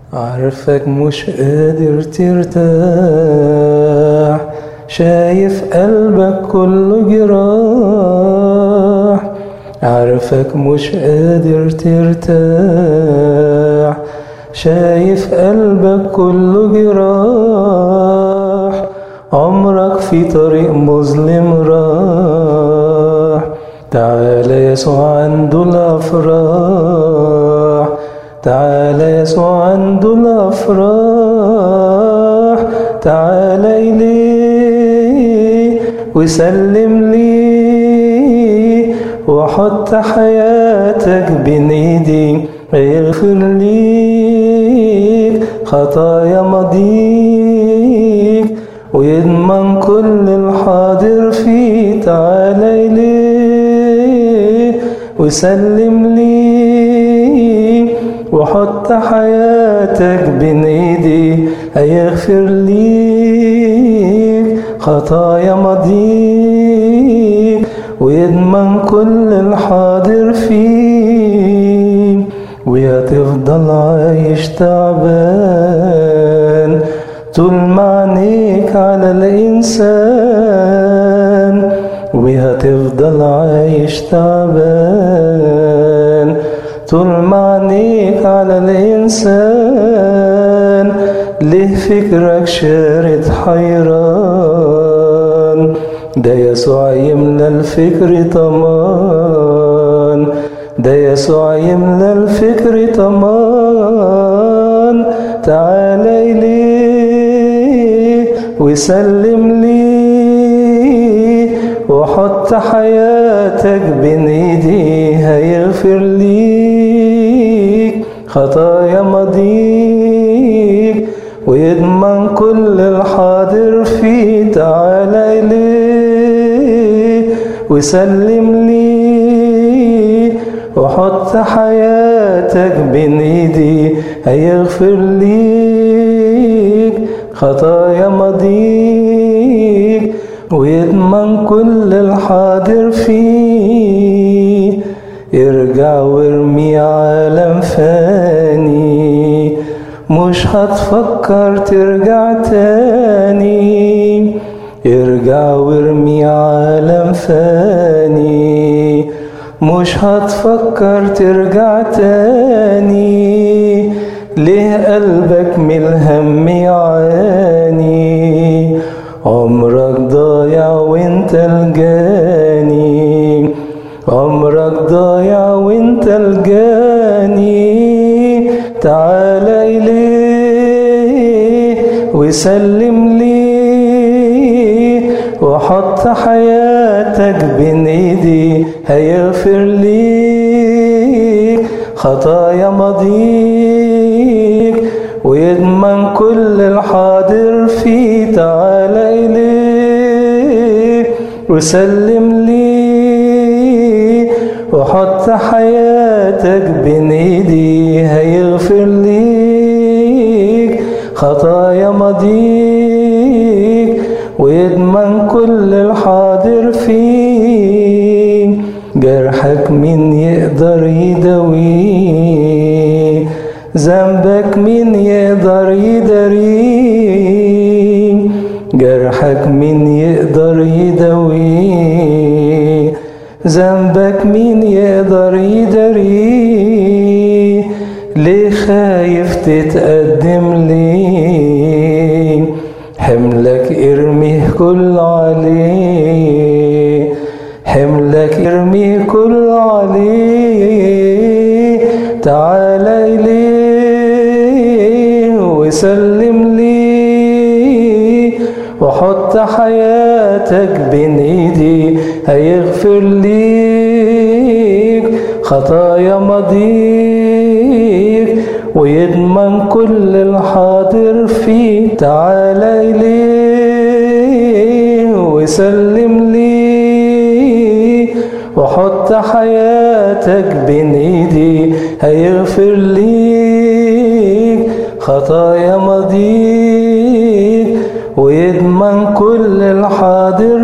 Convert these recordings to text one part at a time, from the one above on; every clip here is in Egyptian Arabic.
عارفك مش قادر ترتاح شايف قلبك كله جراح عارفك مش قادر ترتاح شايف قلبك كله جراح عمرك في طريق مظلم راح تعالى يسوع عنده الأفراح تعالى يسوع عنده الأفراح تعالى إليه وسلم لي وحط حياتك بين ايدي يغفر ليك خطايا ماضيك ويضمن كل الحاضر فيه تعالى إليه وسلم لي وحط حياتك بين ايدي هيغفر ليك خطايا ماضيك ويضمن كل الحاضر فيه ويا تفضل عايش تعبان طول ما عينيك على الإنسان ويا تفضل عايش تعبان طول ما عينيك على الإنسان ليه فكرك شارد حيران ده يسوع يملى الفكر طمان ده يسوع يملى الفكر طمان تعالى إليه وسلم لي وحط حياتك بين ايدي هيغفر ليك خطايا ماضيك ويضمن كل الحاضر فيه تعالى إليه وسلم لي وحط حياتك بين ايدي هيغفر ليك خطايا ماضيك ويضمن كل الحاضر فيه ارجع وارمي عالم فاني مش هتفكر ترجع تاني ارجع وارمي عالم فاني مش هتفكر ترجع تاني ليه قلبك من الهم يعاني عمرك ضايع وانت الجاني عمرك ضايع وانت الجاني تعالى إليه وسلم لي وحط حياتك بين ايدي هيغفر ليك خطايا ماضيك ويضمن كل الحاضر فيه تعالى إليه وسلم لي وحط حياتك بين ايدي هيغفر ليك خطايا ماضيك ويضمن كل الحاضر فيه جرحك مين يقدر يداويه ذنبك مين يقدر يداريه جرحك مين يقدر يداويه ذنبك مين يقدر يداريه ليه خايف تتقدم ليه حملك ارميه كل عليه حملك ارميه كل عليه تعالى إليه وسلم لي وحط حياتك بين ايدي هيغفر ليك خطايا ماضيك ويضمن كل الحاضر فيه تعالى إليه وسلم لي وحط حياتك بين ايدي هيغفر ليك خطايا ماضيك ويضمن كل الحاضر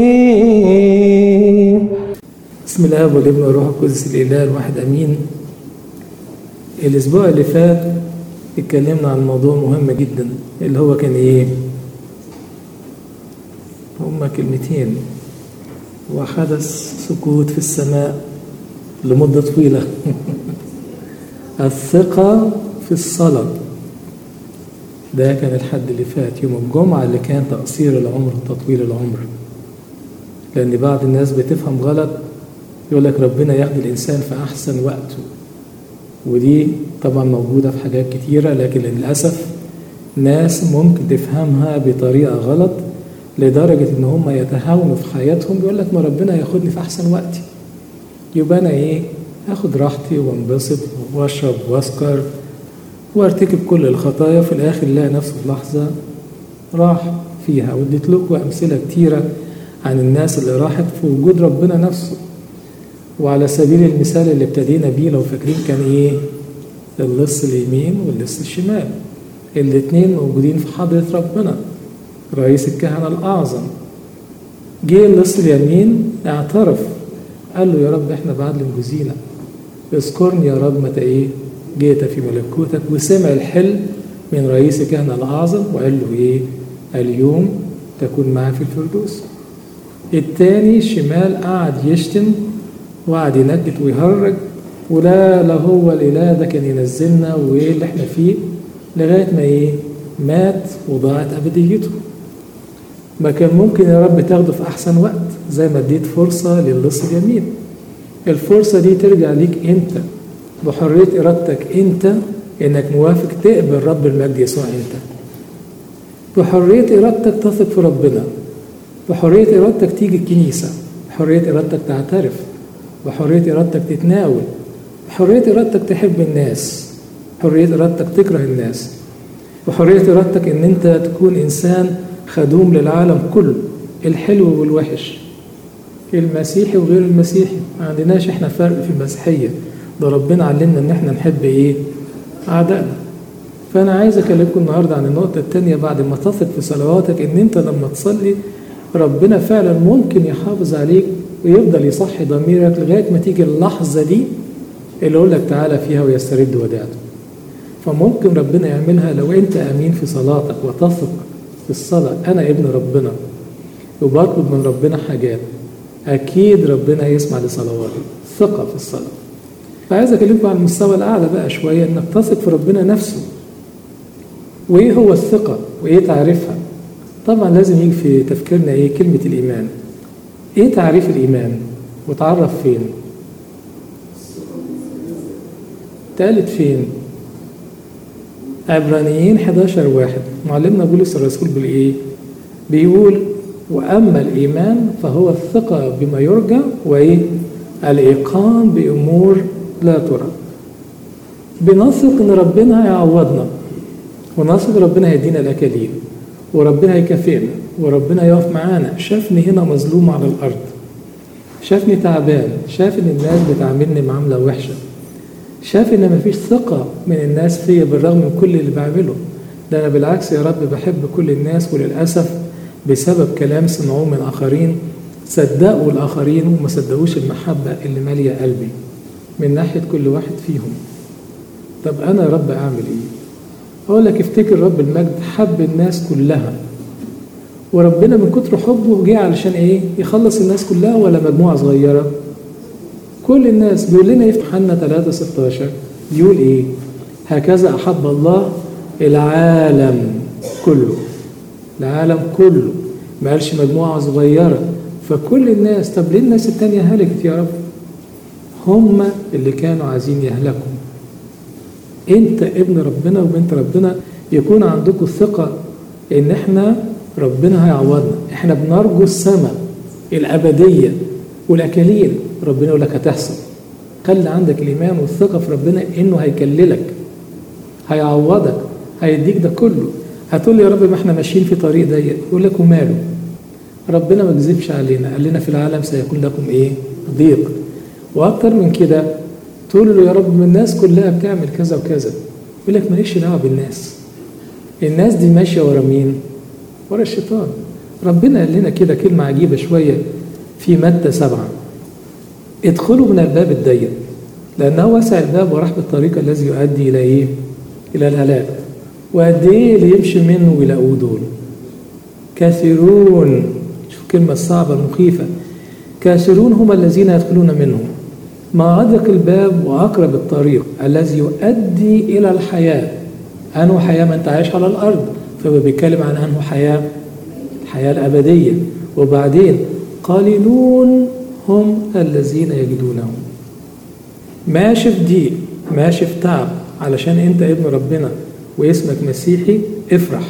فيه بسم الله والابن والروح القدس الاله الواحد امين الاسبوع اللي فات اتكلمنا عن موضوع مهم جدا اللي هو كان ايه هما كلمتين وحدث سكوت في السماء لمدة طويلة الثقة في الصلاة ده كان الحد اللي فات يوم الجمعة اللي كان تقصير العمر وتطويل العمر لأن بعض الناس بتفهم غلط يقول لك ربنا ياخد الإنسان في أحسن وقته ودي طبعا موجودة في حاجات كتيرة لكن للأسف ناس ممكن تفهمها بطريقة غلط لدرجة إن هم يتهاونوا في حياتهم بيقول لك ما ربنا ياخدني في أحسن وقتي يبقى أنا إيه آخد راحتي وانبسط وأشرب وأسكر وارتكب كل الخطايا في الآخر لا نفسه في لحظة راح فيها واديت لكم أمثلة كتيرة عن الناس اللي راحت في وجود ربنا نفسه وعلى سبيل المثال اللي ابتدينا بيه لو فاكرين كان ايه اللص اليمين واللص الشمال الاتنين موجودين في حضرة ربنا رئيس الكهنة الأعظم جه اللص اليمين اعترف قال له يا رب احنا بعد لمجوزينا اذكرني يا رب متى ايه جيت في ملكوتك وسمع الحل من رئيس الكهنة الأعظم وقال له ايه اليوم تكون معي في الفردوس التاني الشمال قعد يشتم وقعد ينكت ويهرج ولا لا هو الاله ده كان ينزلنا وايه اللي احنا فيه لغايه ما ايه مات وضاعت ابديته ما كان ممكن يا رب تاخده في احسن وقت زي ما اديت فرصه للص اليمين الفرصه دي ترجع ليك انت بحريه ارادتك انت انك موافق تقبل رب المجد يسوع انت بحريه ارادتك تثق في ربنا بحريه ارادتك تيجي الكنيسه بحريه ارادتك تعترف بحرية إرادتك تتناول بحرية إرادتك تحب الناس بحرية إرادتك تكره الناس بحرية إرادتك إن أنت تكون إنسان خدوم للعالم كله الحلو والوحش المسيحي وغير المسيحي ما عندناش احنا فرق في المسيحية ده ربنا علمنا ان احنا نحب ايه اعدائنا فانا عايز اكلمكم النهارده عن النقطة التانية بعد ما تثق في صلواتك ان انت لما تصلي ربنا فعلا ممكن يحافظ عليك ويفضل يصحي ضميرك لغايه ما تيجي اللحظه دي اللي يقول لك تعالى فيها ويسترد وديعته. فممكن ربنا يعملها لو انت امين في صلاتك وتثق في الصلاه انا ابن ربنا وبطلب من ربنا حاجات اكيد ربنا يسمع لصلواتي ثقه في الصلاه. فعايز اكلمكم عن المستوى الاعلى بقى شويه انك تثق في ربنا نفسه. وايه هو الثقه؟ وايه تعريفها؟ طبعا لازم يجي في تفكيرنا ايه كلمه الايمان. ايه تعريف الايمان وتعرف فين تالت فين عبرانيين 11 واحد معلمنا بولس الرسول بالايه بيقول واما الايمان فهو الثقه بما يرجى وايه الايقان بامور لا ترى بنثق ان ربنا هيعوضنا ونثق ربنا هيدينا الاكاليل وربنا هيكافئنا وربنا يقف معانا شافني هنا مظلوم على الارض شافني تعبان شاف ان الناس بتعاملني معامله وحشه شاف ان مفيش ثقه من الناس فيا بالرغم من كل اللي بعمله ده انا بالعكس يا رب بحب كل الناس وللاسف بسبب كلام سمعوه من اخرين صدقوا الاخرين وما صدقوش المحبه اللي ماليه قلبي من ناحيه كل واحد فيهم طب انا يا رب اعمل ايه اقول لك افتكر رب المجد حب الناس كلها وربنا من كتر حبه جه علشان ايه يخلص الناس كلها ولا مجموعه صغيره كل الناس بيقول لنا في يوحنا 3 16 يقول ايه هكذا احب الله العالم كله العالم كله ما قالش مجموعه صغيره فكل الناس طب ليه الناس التانية هلكت يا رب هم اللي كانوا عايزين يهلكوا انت ابن ربنا وبنت ربنا يكون عندكم الثقة ان احنا ربنا هيعوضنا احنا بنرجو السماء الابدية والاكاليل ربنا يقول لك هتحصل خلي عندك الايمان والثقة في ربنا انه هيكللك هيعوضك هيديك ده كله هتقول لي يا رب ما احنا ماشيين في طريق ضيق يقول لك وماله ربنا ما كذبش علينا قال لنا في العالم سيكون لكم ايه ضيق واكتر من كده تقول له يا رب من الناس كلها بتعمل كذا وكذا يقول لك ماليش دعوه بالناس الناس دي ماشيه ورا مين ورا الشيطان ربنا قال لنا كده كلمه عجيبه شويه في متى سبعه ادخلوا من الباب الضيق لانه واسع الباب ورحب الطريق الذي يؤدي الى ايه إلى الهلاك وقد إيه اللي يمشي منه ويلاقوه دول كثيرون شوف كلمة صعبة المخيفة كثيرون هم الذين يدخلون منه ما أدرك الباب وأقرب الطريق الذي يؤدي إلى الحياة أنه حياة من تعيش على الأرض فهو بيتكلم عن أنه حياة الحياة الأبدية وبعدين قليلون هم الذين يجدونه ماشي في ضيق ماشي في تعب علشان انت ابن ربنا واسمك مسيحي افرح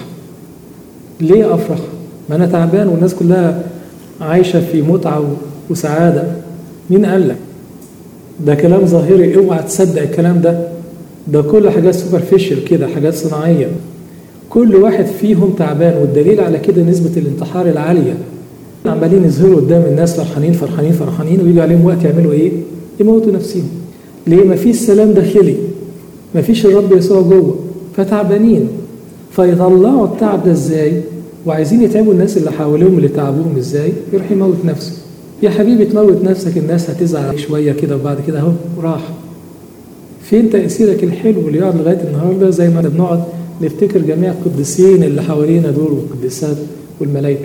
ليه افرح ما انا تعبان والناس كلها عايشه في متعه وسعاده مين قال لك ده كلام ظاهري اوعى تصدق الكلام ده ده كل حاجات سوبرفيشال كده حاجات صناعيه كل واحد فيهم تعبان والدليل على كده نسبه الانتحار العاليه عمالين يظهروا قدام الناس فرحانين فرحانين فرحانين ويجي عليهم وقت يعملوا ايه؟ يموتوا نفسهم. ليه؟ مفيش سلام داخلي. مفيش الرب يسوع جوه فتعبانين فيطلعوا التعب ده ازاي؟ وعايزين يتعبوا الناس اللي حواليهم اللي تعبوهم ازاي؟ يروح يموت نفسه. يا حبيبي تموت نفسك الناس هتزعل شويه كده وبعد كده اهو راح. فين تأثيرك الحلو اللي يقعد لغايه النهارده زي ما بنقعد نفتكر جميع القديسين اللي حوالينا دول والقديسات والملائكه.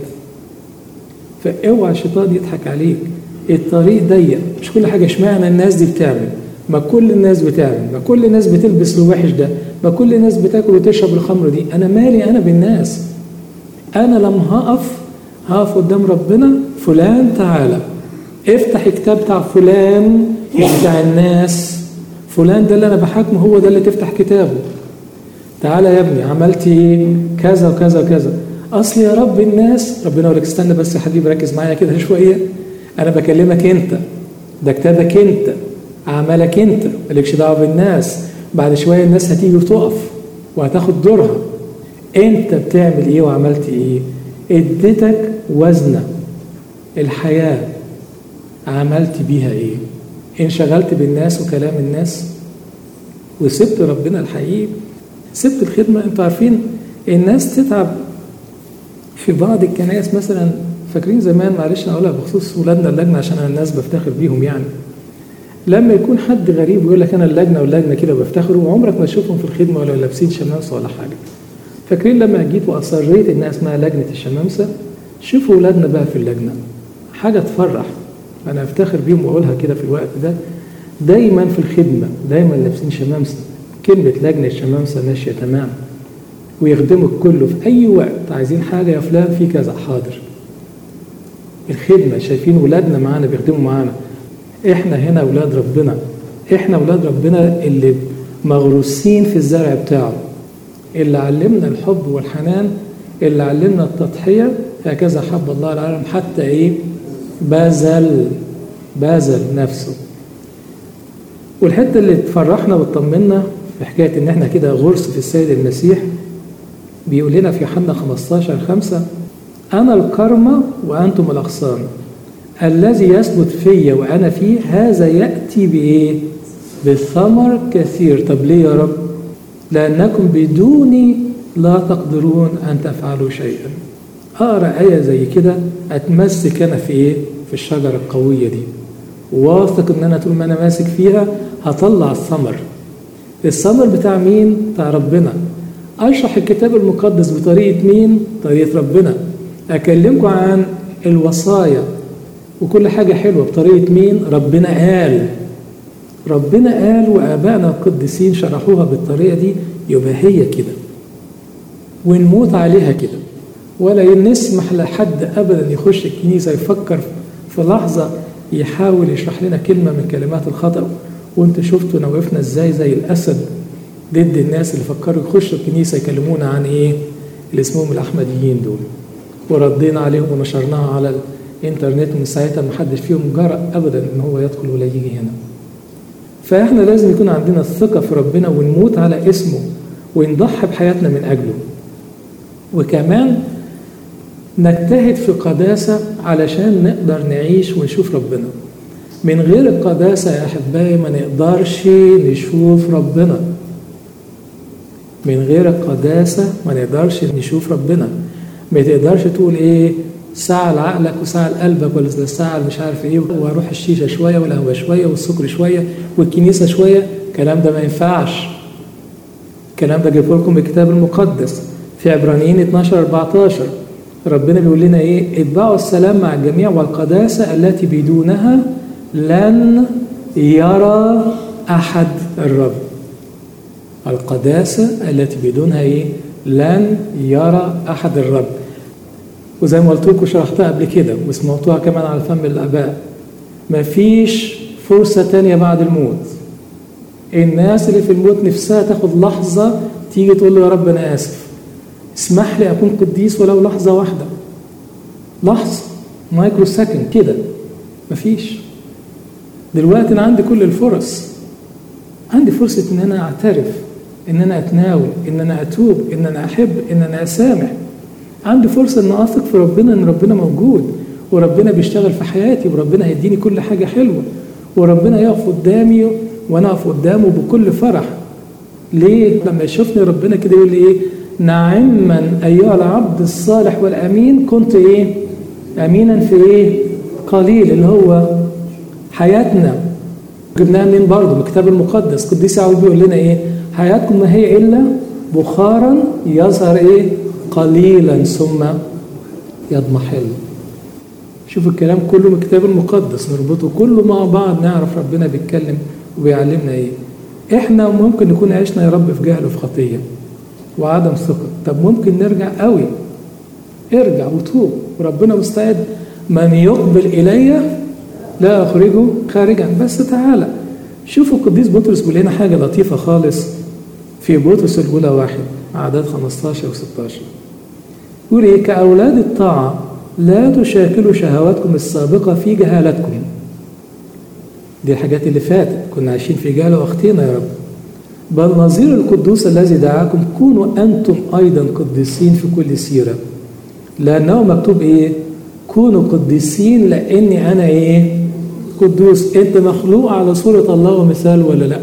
فاوعى الشيطان يضحك عليك الطريق ضيق مش كل حاجه اشمعنى الناس دي بتعمل ما كل الناس بتعمل ما كل الناس بتلبس الوحش ده ما كل الناس بتاكل وتشرب الخمر دي انا مالي انا بالناس انا لما هقف هقف قدام ربنا فلان تعالى افتح الكتاب بتاع فلان بتاع الناس فلان ده اللي انا بحاكمه هو ده اللي تفتح كتابه تعالى يا ابني عملت ايه كذا وكذا وكذا اصل يا رب الناس ربنا يقول لك استنى بس يا حبيبي ركز معايا كده شويه انا بكلمك انت ده كتابك انت عملك انت مالكش دعوه بالناس بعد شويه الناس هتيجي وتقف وهتاخد دورها انت بتعمل ايه وعملت ايه اديتك وزنه الحياه عملت بيها ايه انشغلت بالناس وكلام الناس وسبت ربنا الحقيقي سبت الخدمه انتوا عارفين الناس تتعب في بعض الكنائس مثلا فاكرين زمان معلش انا اقولها بخصوص ولادنا اللجنه عشان انا الناس بفتخر بيهم يعني لما يكون حد غريب ويقول لك انا اللجنه واللجنه كده بفتخر وعمرك ما تشوفهم في الخدمه ولا لابسين شمامسه ولا حاجه فاكرين لما جيت واصريت انها اسمها لجنه الشمامسه شوفوا ولادنا بقى في اللجنه حاجه تفرح انا افتخر بيهم واقولها كده في الوقت ده دايما في الخدمه دايما لابسين شمامسه كلمه لجنه الشمامسه ماشيه تمام ويخدمك كله في اي وقت عايزين حاجه يا فلان في كذا حاضر الخدمه شايفين ولادنا معانا بيخدموا معانا احنا هنا اولاد ربنا احنا اولاد ربنا اللي مغروسين في الزرع بتاعه اللي علمنا الحب والحنان اللي علمنا التضحيه هكذا حب الله العالم حتى ايه بذل بذل نفسه والحته اللي تفرحنا وتطمنا في حكايه ان احنا كده غرس في السيد المسيح بيقول لنا في يوحنا 15 5 أنا الكرمة وأنتم الأغصان الذي يثبت في وأنا فيه هذا يأتي بإيه؟ بثمر كثير طب ليه يا رب؟ لأنكم بدوني لا تقدرون أن تفعلوا شيئا أقرأ آية زي كده أتمسك أنا في إيه؟ في الشجرة القوية دي واثق إن أنا طول ما أنا ماسك فيها هطلع الثمر الثمر بتاع مين؟ بتاع ربنا أشرح الكتاب المقدس بطريقة مين؟ طريقة ربنا أكلمكم عن الوصايا وكل حاجة حلوة بطريقة مين؟ ربنا قال ربنا قال وآبائنا القديسين شرحوها بالطريقة دي يبقى هي كده ونموت عليها كده ولا نسمح لحد أبدا يخش الكنيسة يفكر في لحظة يحاول يشرح لنا كلمة من كلمات الخطأ وانتوا شفتوا وقفنا ازاي زي الأسد ضد الناس اللي فكروا يخشوا الكنيسة يكلمونا عن ايه اللي اسمهم الأحمديين دول وردينا عليهم ونشرناها على الانترنت ومن ساعتها ما حدش فيهم جرأ ابدا ان هو يدخل ولا يجي هنا فاحنا لازم يكون عندنا الثقة في ربنا ونموت على اسمه ونضحي بحياتنا من أجله وكمان نجتهد في قداسة علشان نقدر نعيش ونشوف ربنا من غير القداسة يا أحبائي ما نقدرش نشوف ربنا من غير القداسة ما نقدرش نشوف ربنا ما تقدرش تقول ايه ساعة لعقلك وساعة لقلبك ولا ساعة مش عارف ايه واروح الشيشة شوية والقهوة شوية والسكر شوية والكنيسة شوية الكلام ده ما ينفعش الكلام ده جايبه لكم من الكتاب المقدس في عبرانيين 12 14 ربنا بيقول لنا ايه اتبعوا السلام مع الجميع والقداسة التي بدونها لن يرى أحد الرب القداسة التي بدونها ايه لن يرى أحد الرب وزي ما قلت لكم شرحتها قبل كده وسمعتوها كمان على فم الآباء مفيش فرصة تانية بعد الموت الناس اللي في الموت نفسها تاخد لحظة تيجي تقول له يا رب أنا آسف اسمح لي أكون قديس ولو لحظة واحدة لحظة مايكرو سكند كده مفيش دلوقتي أنا عندي كل الفرص عندي فرصة إن أنا أعترف إن أنا أتناول إن أنا أتوب إن أنا أحب إن أنا أسامح عندي فرصة إن أثق في ربنا إن ربنا موجود وربنا بيشتغل في حياتي وربنا هيديني كل حاجة حلوة وربنا يقف قدامي وأنا أقف قدامه بكل فرح ليه؟ لما يشوفني ربنا كده يقول لي إيه؟ نعما أيها العبد الصالح والأمين كنت إيه؟ أمينا في إيه؟ قليل اللي هو حياتنا جبناها منين برضه من الكتاب المقدس قديس يعقوب بيقول لنا إيه؟ حياتكم ما هي إلا بخارا يظهر إيه؟ قليلا ثم يضمحل شوف الكلام كله من الكتاب المقدس نربطه كله مع بعض نعرف ربنا بيتكلم وبيعلمنا ايه احنا ممكن نكون عشنا يا رب في جهل وفي خطيه وعدم ثقه طب ممكن نرجع قوي ارجع وتوب وربنا مستعد من يقبل الي لا اخرجه خارجا بس تعالى شوفوا القديس بطرس بيقول لنا حاجه لطيفه خالص في بطرس الاولى واحد اعداد 15 و16 يقول ايه كاولاد الطاعه لا تشاكلوا شهواتكم السابقة في جهالتكم دي الحاجات اللي فاتت كنا عايشين في جهالة واختينا يا رب بل نظير القدوس الذي دعاكم كونوا أنتم أيضا قديسين في كل سيرة لأنه مكتوب إيه كونوا قديسين لأني أنا إيه قدوس أنت مخلوق على صورة الله ومثال ولا لا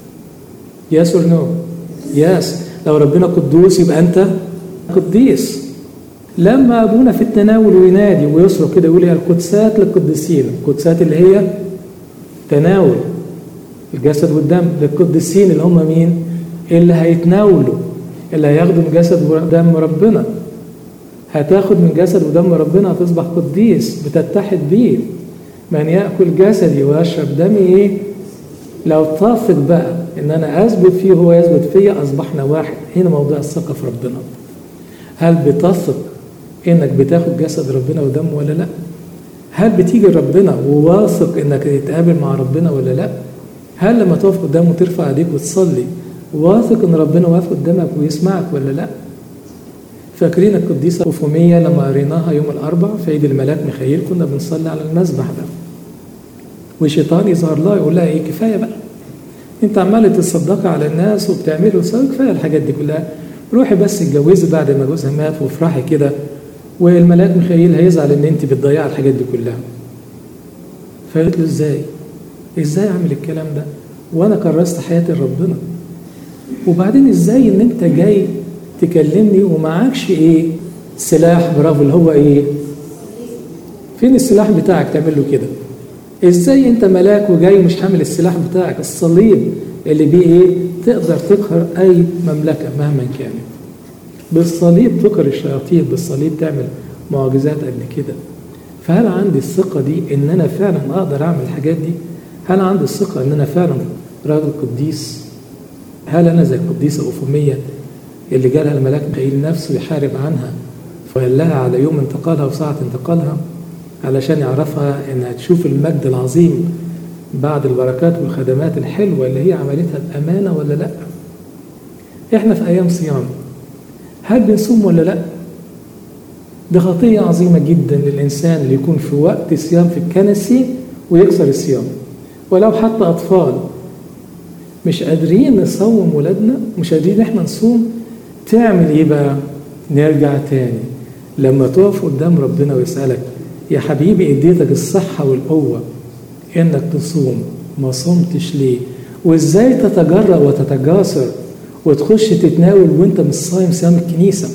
يس اور نو يس لو ربنا قدوس يبقى أنت قديس لما ابونا في التناول ينادي ويصرخ كده يقول القدسات للقديسين القدسات اللي هي تناول الجسد والدم للقديسين اللي هم مين اللي هيتناولوا اللي هياخدوا من جسد ودم ربنا هتاخد من جسد ودم ربنا هتصبح قديس بتتحد بيه من ياكل جسدي ويشرب دمي ايه لو تثق بقى ان انا اثبت فيه وهو يثبت فيا اصبحنا واحد هنا موضوع الثقه في ربنا هل بتثق انك بتاخد جسد ربنا ودمه ولا لا هل بتيجي لربنا وواثق انك تتقابل مع ربنا ولا لا هل لما تقف قدامه ترفع ايديك وتصلي واثق ان ربنا واقف قدامك ويسمعك ولا لا فاكرين القديسه أوفومية لما قريناها يوم الاربع في عيد الملاك ميخائيل كنا بنصلي على المذبح ده والشيطان يظهر لها يقول لها ايه كفايه بقى انت عماله تصدقي على الناس وبتعملي وتسوي كفايه الحاجات دي كلها روحي بس اتجوزي بعد ما جوزها مات وافرحي كده والملاك ميخائيل هيزعل ان انت بتضيعي الحاجات دي كلها فقالت له ازاي ازاي اعمل الكلام ده وانا كرست حياتي لربنا وبعدين ازاي ان انت جاي تكلمني ومعكش ايه سلاح برافو اللي هو ايه فين السلاح بتاعك تعمل له كده ازاي انت ملاك وجاي مش حامل السلاح بتاعك الصليب اللي بيه ايه تقدر تقهر اي مملكه مهما كانت بالصليب تقهر الشياطين بالصليب تعمل معجزات قبل كده فهل عندي الثقة دي إن أنا فعلا أقدر أعمل الحاجات دي؟ هل عندي الثقة إن أنا فعلا راجل قديس؟ هل أنا زي القديسة أوفومية اللي جالها الملاك ميخائيل نفسه يحارب عنها فقال لها على يوم انتقالها وساعة انتقالها علشان يعرفها إنها تشوف المجد العظيم بعد البركات والخدمات الحلوة اللي هي عملتها بأمانة ولا لأ؟ إحنا في أيام صيام هل بنصوم ولا لأ؟ ده خطية عظيمة جدا للإنسان اللي يكون في وقت صيام في الكنسي ويكسر الصيام ولو حتى أطفال مش قادرين نصوم ولادنا مش قادرين احنا نصوم تعمل ايه بقى نرجع تاني لما تقف قدام ربنا ويسألك يا حبيبي اديتك الصحة والقوة انك تصوم ما صمتش ليه وازاي تتجرأ وتتجاسر وتخش تتناول وانت مش صايم صيام الكنيسه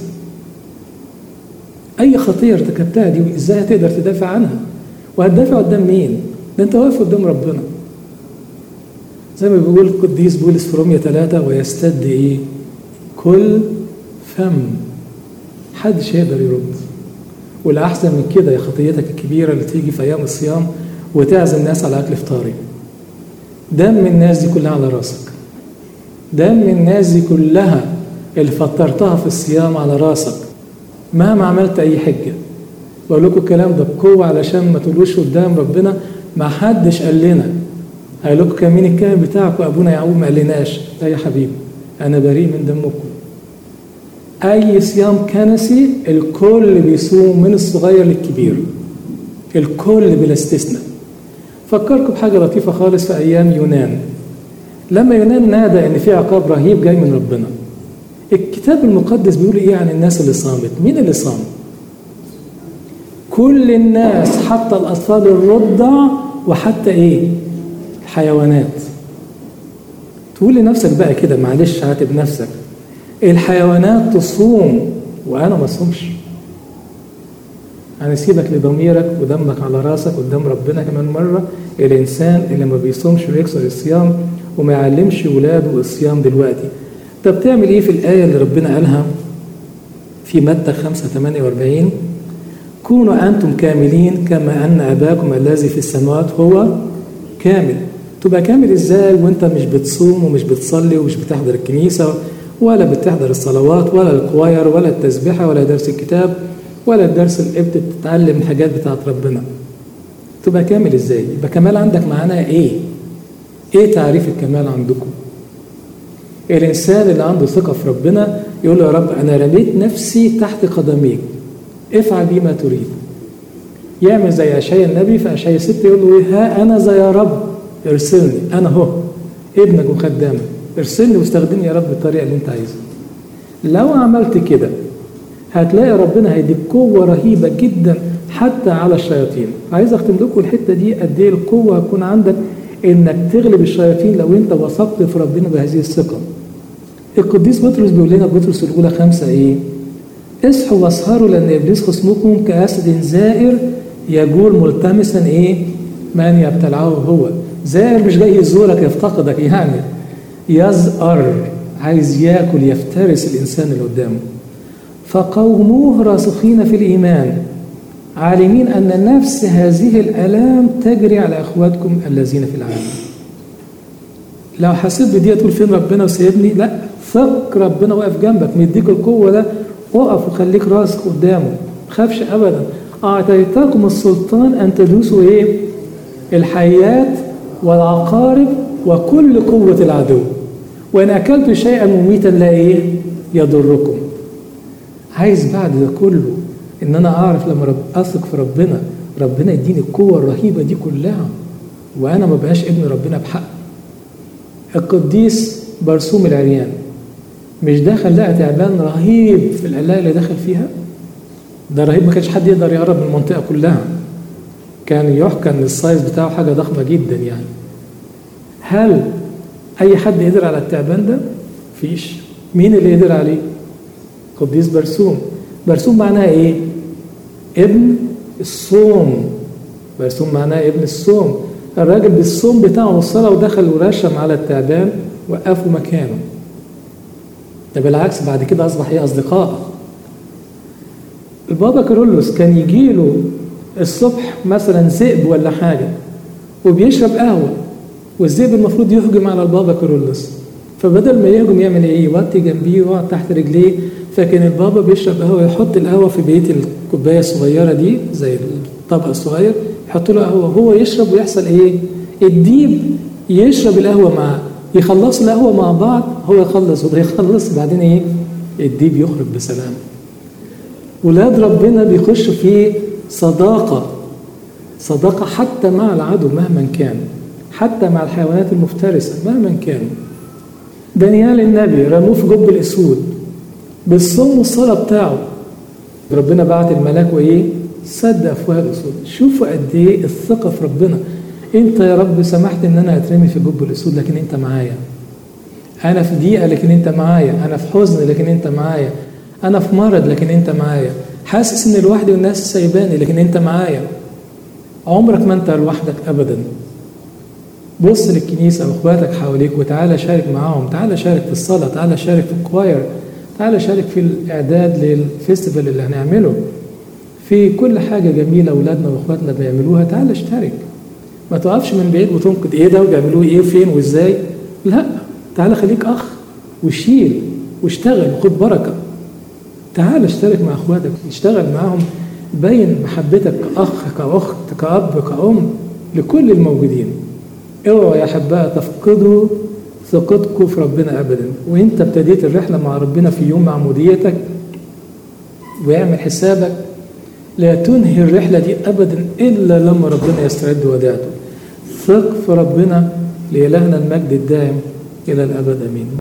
اي خطيه ارتكبتها دي ازاي هتقدر تدافع عنها وهتدافع قدام مين ده انت واقف قدام ربنا زي ما بيقول القديس بولس في رومية ثلاثة ويستد ايه كل فم محدش يقدر يرد والأحسن من كده يا خطيتك الكبيرة اللي تيجي في أيام الصيام وتعزم الناس على أكل فطاري دم الناس دي كلها على راسك دم الناس دي كلها اللي فطرتها في الصيام على راسك مهما عملت أي حجة بقول لكم الكلام ده بقوة علشان ما تقولوش قدام ربنا ما حدش قال لنا قال لكم كان مين الكاهن بتاعكم أبونا يعقوب ما قالناش لا يا حبيبي أنا بريء من دمكم أي صيام كنسي الكل بيصوم من الصغير للكبير الكل بلا استثناء فكركم بحاجة لطيفة خالص في أيام يونان لما يونان نادى إن في عقاب رهيب جاي من ربنا الكتاب المقدس بيقول إيه عن الناس اللي صامت مين اللي صام كل الناس حتى الأطفال الرضع وحتى إيه الحيوانات تقول لنفسك بقى كده معلش عاتب نفسك الحيوانات تصوم وانا ما اصومش انا سيبك لضميرك ودمك على راسك قدام ربنا كمان مره الانسان اللي ما بيصومش ويكسر الصيام وما يعلمش ولاده الصيام دلوقتي طب تعمل ايه في الايه اللي ربنا قالها في متى 5 48 كونوا انتم كاملين كما ان اباكم الذي في السماوات هو كامل تبقى كامل ازاي وانت مش بتصوم ومش بتصلي ومش بتحضر الكنيسه ولا بتحضر الصلوات ولا الكواير ولا التسبيحة ولا درس الكتاب ولا الدرس اللي بتتعلم الحاجات بتاعت ربنا تبقى كامل ازاي يبقى كمال عندك معناه ايه ايه تعريف الكمال عندكم الانسان اللي عنده ثقة في ربنا يقول له يا رب انا رميت نفسي تحت قدميك افعل بي ما تريد يعمل زي اشعيا النبي في اشعيا 6 يقول له ها انا زي يا رب ارسلني انا هو ابنك وخدامك ارسلني واستخدمني يا رب بالطريقه اللي انت عايزها لو عملت كده هتلاقي ربنا هيديك قوة رهيبة جدا حتى على الشياطين عايز اختم لكم الحتة دي قد ايه القوة هتكون عندك انك تغلب الشياطين لو انت وثقت في ربنا بهذه الثقة القديس بطرس بيقول لنا بطرس الاولى خمسة ايه اصحوا واسهروا لان ابليس خصمكم كاسد زائر يجول ملتمسا ايه من يبتلعه هو زائر مش جاي يزورك يفتقدك يعني يزأر عايز ياكل يفترس الانسان اللي قدامه فقوموه راسخين في الايمان عالمين ان نفس هذه الالام تجري على اخواتكم الذين في العالم لو حسيت بدي تقول فين ربنا وسيبني لا ثق ربنا واقف جنبك مديك القوه ده اقف وخليك راسك قدامه ما تخافش ابدا اعطيتكم السلطان ان تدوسوا ايه الحيات والعقارب وكل قوه العدو وان اكلت شيئا مميتا لا ايه يضركم عايز بعد ده كله ان انا اعرف لما رب اثق في ربنا ربنا يديني القوه الرهيبه دي كلها وانا ما بقاش ابن ربنا بحق القديس برسوم العريان مش دخل لقى تعبان رهيب في القلايه اللي دخل فيها ده رهيب ما كانش حد يقدر يقرب من المنطقه كلها كان يحكى ان السايز بتاعه حاجه ضخمه جدا يعني هل اي حد قدر على التعبان ده فيش مين اللي قدر عليه قديس برسوم برسوم معناها ايه ابن الصوم برسوم معناها ابن الصوم الراجل بالصوم بتاعه والصلاة ودخل ورشم على التعبان وقفوا مكانه ده بالعكس بعد كده أصبح إيه أصدقاء البابا كارولوس كان يجيله الصبح مثلا ذئب ولا حاجة وبيشرب قهوة والذئب المفروض يهجم على البابا كارولوس فبدل ما يهجم يعمل ايه يوطي جنبيه ويقعد تحت رجليه فكان البابا بيشرب قهوه يحط القهوه في بيت الكوبايه الصغيره دي زي الطبق الصغير يحط له قهوه هو يشرب ويحصل ايه الديب يشرب القهوه معاه يخلصوا القهوه مع بعض هو يخلص وده يخلص بعدين ايه الديب يخرج بسلام ولاد ربنا بيخشوا في صداقه صداقه حتى مع العدو مهما كان حتى مع الحيوانات المفترسه مهما كانوا دانيال النبي رموه في جب الاسود بالصوم والصلاه بتاعه ربنا بعت الملاك وايه سد افواه الاسود شوفوا قد ايه الثقه في ربنا انت يا رب سمحت ان انا اترمي في جب الاسود لكن انت معايا انا في ضيقه لكن انت معايا انا في حزن لكن انت معايا انا في مرض لكن انت معايا حاسس ان لوحدي والناس سايباني لكن انت معايا عمرك ما انت لوحدك ابدا بص للكنيسة وإخواتك حواليك وتعالى شارك معاهم تعالى شارك في الصلاة تعالى شارك في الكواير تعال شارك في الإعداد للفيستيفال اللي هنعمله في كل حاجة جميلة أولادنا وإخواتنا بيعملوها تعال اشترك ما تقفش من بعيد وتنقد إيه ده وبيعملوه إيه وفين وإزاي لا تعال خليك أخ وشيل واشتغل وخد بركة تعال اشترك مع اخواتك اشتغل معاهم بين محبتك كأخ كأخت كأب كأم لكل الموجودين اوعوا يا احباء تفقدوا ثقتكم في ربنا ابدا وانت ابتديت الرحله مع ربنا في يوم معموديتك واعمل حسابك لا تنهي الرحله دي ابدا الا لما ربنا يستعد وديعته ثق في ربنا لالهنا المجد الدائم الى الابد امين